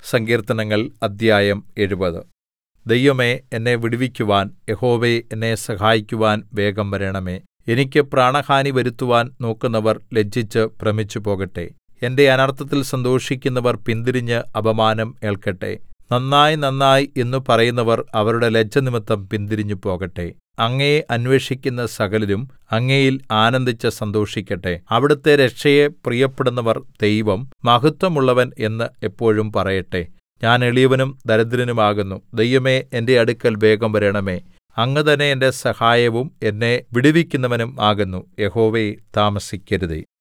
സങ്കീർത്തനങ്ങൾ അദ്ധ്യായം എഴുപത് ദൈവമേ എന്നെ വിടുവിക്കുവാൻ യഹോവേ എന്നെ സഹായിക്കുവാൻ വേഗം വരണമേ എനിക്ക് പ്രാണഹാനി വരുത്തുവാൻ നോക്കുന്നവർ ലജ്ജിച്ച് ഭ്രമിച്ചുപോകട്ടെ എന്റെ അനർത്ഥത്തിൽ സന്തോഷിക്കുന്നവർ പിന്തിരിഞ്ഞ് അപമാനം ഏൽക്കട്ടെ നന്നായി നന്നായി എന്നു പറയുന്നവർ അവരുടെ ലജ്ജനിമിത്തം പിന്തിരിഞ്ഞു പോകട്ടെ അങ്ങയെ അന്വേഷിക്കുന്ന സകലരും അങ്ങയിൽ ആനന്ദിച്ച് സന്തോഷിക്കട്ടെ അവിടുത്തെ രക്ഷയെ പ്രിയപ്പെടുന്നവർ ദൈവം മഹത്വമുള്ളവൻ എന്ന് എപ്പോഴും പറയട്ടെ ഞാൻ എളിയവനും ദരിദ്രനും ആകുന്നു ദൈവമേ എന്റെ അടുക്കൽ വേഗം വരണമേ അങ്ങ് തന്നെ എന്റെ സഹായവും എന്നെ വിടുവിക്കുന്നവനും ആകുന്നു യഹോവേ താമസിക്കരുതേ